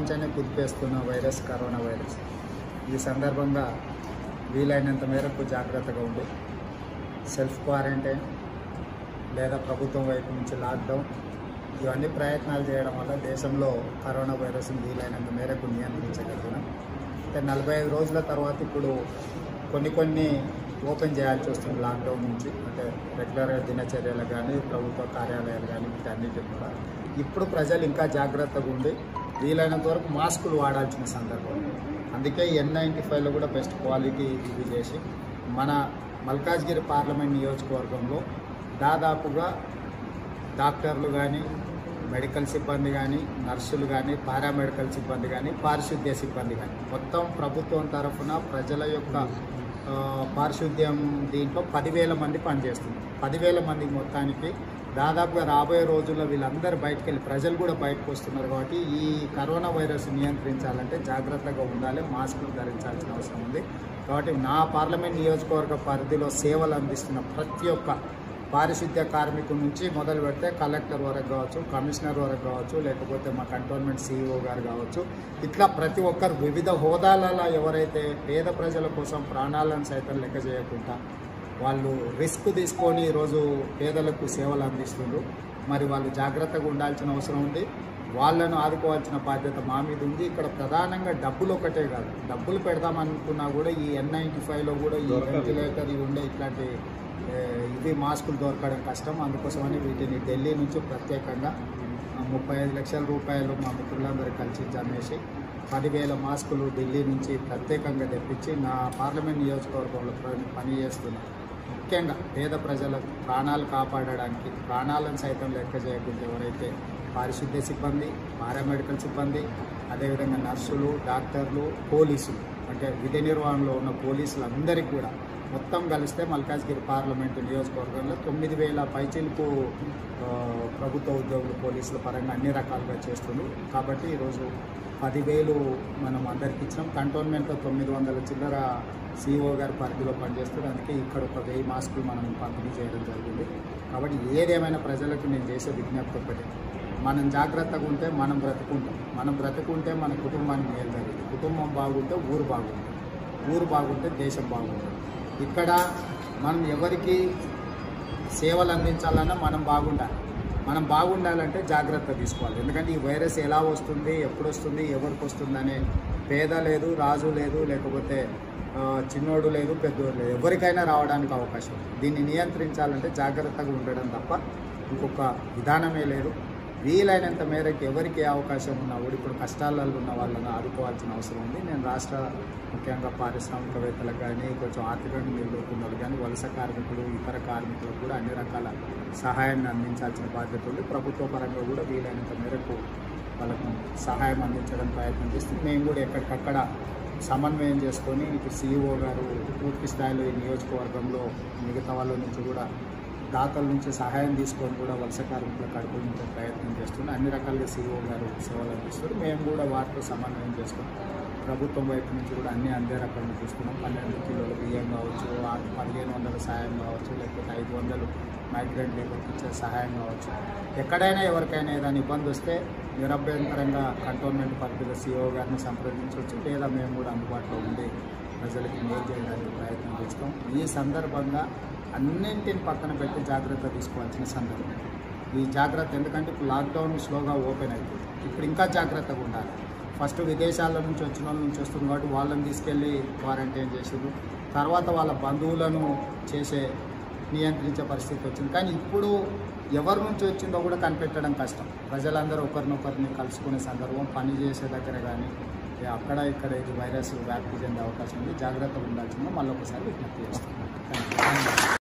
ప్రపంచాన్ని కుదిపేస్తున్న virus corona virus ఈ సందర్భంగా వీలైనంత మేరకు జాగ్రత్తగా ఉండి సెల్ఫ్ క్వారంటైన్ లేదా ప్రభుత్వం వైపు నుంచి లాక్డౌన్ ఇవన్నీ ప్రయత్నాలు చేయడం వల్ల దేశంలో కరోనా వైరస్ని వీలైనంత మేరకు నియంత్రించగలుగుతున్నాం అంటే నలభై ఐదు రోజుల తర్వాత ఇప్పుడు కొన్ని కొన్ని ఓపెన్ చేయాల్సి వస్తుంది లాక్డౌన్ నుంచి అంటే రెగ్యులర్గా దినచర్యలు కానీ ప్రభుత్వ కార్యాలయాలు కానీ వీటన్నిటిని కూడా ఇప్పుడు ప్రజలు ఇంకా జాగ్రత్తగా ఉండి వీలైనంత వరకు మాస్కులు వాడాల్సిన సందర్భం అందుకే ఎన్ నైంటీ ఫైవ్లో కూడా బెస్ట్ క్వాలిటీ ఇది చేసి మన మల్కాజ్గిరి పార్లమెంట్ నియోజకవర్గంలో దాదాపుగా డాక్టర్లు కానీ మెడికల్ సిబ్బంది కానీ నర్సులు కానీ పారామెడికల్ సిబ్బంది కానీ పారిశుద్ధ్య సిబ్బంది కానీ మొత్తం ప్రభుత్వం తరఫున ప్రజల యొక్క ఆ, పారిశుద్ధ్యం దీంట్లో పదివేల మంది పనిచేస్తున్నారు పదివేల మంది మొత్తానికి దాదాపుగా రాబోయే రోజుల్లో వీళ్ళందరూ బయటకు వెళ్ళి ప్రజలు కూడా బయటకు వస్తున్నారు కాబట్టి ఈ కరోనా వైరస్ నియంత్రించాలంటే జాగ్రత్తగా ఉండాలి మాస్కులు ధరించాల్సిన అవసరం ఉంది కాబట్టి నా పార్లమెంట్ నియోజకవర్గ పరిధిలో సేవలు అందిస్తున్న ప్రతి ఒక్క పారిశుద్ధ్య కార్మికుల నుంచి మొదలు పెడితే కలెక్టర్ వరకు కావచ్చు కమిషనర్ వరకు కావచ్చు లేకపోతే మా కంటోన్మెంట్ సీఈఓ గారు కావచ్చు ఇట్లా ప్రతి ఒక్కరు వివిధ హోదాలలో ఎవరైతే పేద ప్రజల కోసం ప్రాణాలను సైతం లెక్క చేయకుండా వాళ్ళు రిస్క్ తీసుకొని ఈరోజు పేదలకు సేవలు అందిస్తున్నారు మరి వాళ్ళు జాగ్రత్తగా ఉండాల్సిన అవసరం ఉంది వాళ్ళను ఆదుకోవాల్సిన బాధ్యత మా మీద ఉంది ఇక్కడ ప్రధానంగా డబ్బులు ఒకటే కాదు డబ్బులు పెడదామనుకున్నా కూడా ఈ ఎన్ నైంటీ ఫైవ్లో కూడా ఈ వెంటిలేటర్ ఇవి ఉండే ఇట్లాంటి ఏ, ఇవి మాస్కులు దొరకడం కష్టం అందుకోసమని వీటిని ఢిల్లీ నుంచి ప్రత్యేకంగా ఆ, ముప్పై ఐదు లక్షల రూపాయలు మా మిత్రులందరూ కలిసి జమేసి పదివేల మాస్కులు ఢిల్లీ నుంచి ప్రత్యేకంగా తెప్పించి నా పార్లమెంట్ నియోజకవర్గంలో పని పనిచేస్తున్నా ముఖ్యంగా పేద ప్రజల ప్రాణాలు కాపాడడానికి ప్రాణాలను సైతం లెక్క చేయకుండా ఎవరైతే పారిశుద్ధ్య సిబ్బంది పారామెడికల్ సిబ్బంది అదేవిధంగా నర్సులు డాక్టర్లు పోలీసులు అంటే విధి నిర్వహణలో ఉన్న పోలీసులు అందరికీ కూడా మొత్తం కలిస్తే మల్కాజ్గిరి పార్లమెంటు నియోజకవర్గంలో తొమ్మిది వేల పైచిలుపు ఆ, ప్రభుత్వ ఉద్యోగులు పోలీసుల పరంగా అన్ని రకాలుగా చేస్తున్నారు కాబట్టి ఈరోజు పదివేలు మనం అందరికి ఇచ్చినాం కంటోన్మెంట్లో తొమ్మిది వందల చిల్లర సిఇఓ గారి పరిధిలో పనిచేస్తారు అందుకే ఇక్కడ ఒక వెయ్యి మాస్కులు మనం పంపిణీ చేయడం జరిగింది కాబట్టి ఏదేమైనా ప్రజలకు నేను చేసే విజ్ఞప్తి ఒకటి మనం జాగ్రత్తగా ఉంటే మనం బ్రతుకుంటాం మనం బ్రతుకుంటే మన కుటుంబానికి మేలు జరుగుతుంది కుటుంబం బాగుంటే ఊరు బాగుంటుంది ఊరు బాగుంటే దేశం బాగుంటుంది ఇక్కడ మనం ఎవరికి సేవలు అందించాలన్నా మనం బాగుండాలి మనం బాగుండాలంటే జాగ్రత్త తీసుకోవాలి ఎందుకంటే ఈ వైరస్ ఎలా వస్తుంది ఎప్పుడు వస్తుంది ఎవరికి వస్తుంది అనే పేద లేదు రాజు లేదు లేకపోతే ఆ, చిన్నోడు లేదు పెద్దోడు లేదు ఎవరికైనా రావడానికి అవకాశం ఉంది దీన్ని నియంత్రించాలంటే జాగ్రత్తగా ఉండడం తప్ప ఇంకొక విధానమే లేదు వీలైనంత మేరకు ఎవరికి ఏ అవకాశం ఉన్నా కూడా ఇప్పుడు కష్టాలలో ఉన్న వాళ్ళని ఆదుకోవాల్సిన అవసరం ఉంది నేను రాష్ట్ర ముఖ్యంగా పారిశ్రామికవేత్తలకు కానీ కొంచెం ఆర్థికంగా నిలదొక్కున్న వాళ్ళు కానీ వలస కార్మికులు ఇతర కార్మికులకు కూడా అన్ని రకాల సహాయాన్ని అందించాల్సిన బాధ్యత ఉంది ప్రభుత్వ పరంగా కూడా వీలైనంత మేరకు వాళ్ళకు సహాయం అందించడం ప్రయత్నం చేస్తుంది మేము కూడా ఎక్కడికక్కడ సమన్వయం చేసుకొని ఇప్పుడు సీఈఓ గారు పూర్తి స్థాయిలో ఈ నియోజకవర్గంలో మిగతా వాళ్ళ నుంచి కూడా దాతల నుంచి సహాయం తీసుకొని కూడా వలస కార్మికులకు అడుగుతుంటే ప్రయత్నం చేస్తున్నాం అన్ని రకాలుగా సీఈఓ గారు సేవలు అందిస్తారు మేము కూడా వాటితో సమన్వయం చేసుకుని ప్రభుత్వం వైపు నుంచి కూడా అన్ని అందే రకాలను చూస్తున్నాం పన్నెండు కిలోల బియ్యం కావచ్చు ఆ పదిహేను వందల సహాయం కావచ్చు లేకపోతే ఐదు వందలు మైగ్రెంట్ లేబర్కి ఇచ్చే సహాయం కావచ్చు ఎక్కడైనా ఎవరికైనా ఏదైనా ఇబ్బంది వస్తే నిరభ్యంతరంగా కంటోన్మెంట్ పరిధిలో సీఓ గారిని సంప్రదించవచ్చు లేదా మేము కూడా అందుబాటులో ఉండి ప్రజలకి మేలు చేయడానికి ప్రయత్నం చేస్తాం ఈ సందర్భంగా అన్నింటిని పక్కన పెట్టి జాగ్రత్త తీసుకోవాల్సిన సందర్భం ఈ జాగ్రత్త ఎందుకంటే ఇప్పుడు లాక్డౌన్ స్లోగా ఓపెన్ అయిపోయింది ఇప్పుడు ఇంకా జాగ్రత్తగా ఉండాలి ఫస్ట్ విదేశాల నుంచి వచ్చిన వాళ్ళ నుంచి వస్తుంది కాబట్టి వాళ్ళని తీసుకెళ్ళి క్వారంటైన్ చేసారు తర్వాత వాళ్ళ బంధువులను చేసే నియంత్రించే పరిస్థితి వచ్చింది కానీ ఇప్పుడు ఎవరి నుంచి వచ్చిందో కూడా కనిపెట్టడం కష్టం ప్రజలందరూ ఒకరినొకరిని కలుసుకునే సందర్భం పని చేసే దగ్గర కానీ అక్కడ ఇక్కడ ఇది వైరస్ వ్యాప్తి చెందే అవకాశం ఉంది జాగ్రత్తగా ఉండాల్సిందో మళ్ళీ ఒకసారి విజ్ఞప్తి చేస్తాం థ్యాంక్ యూ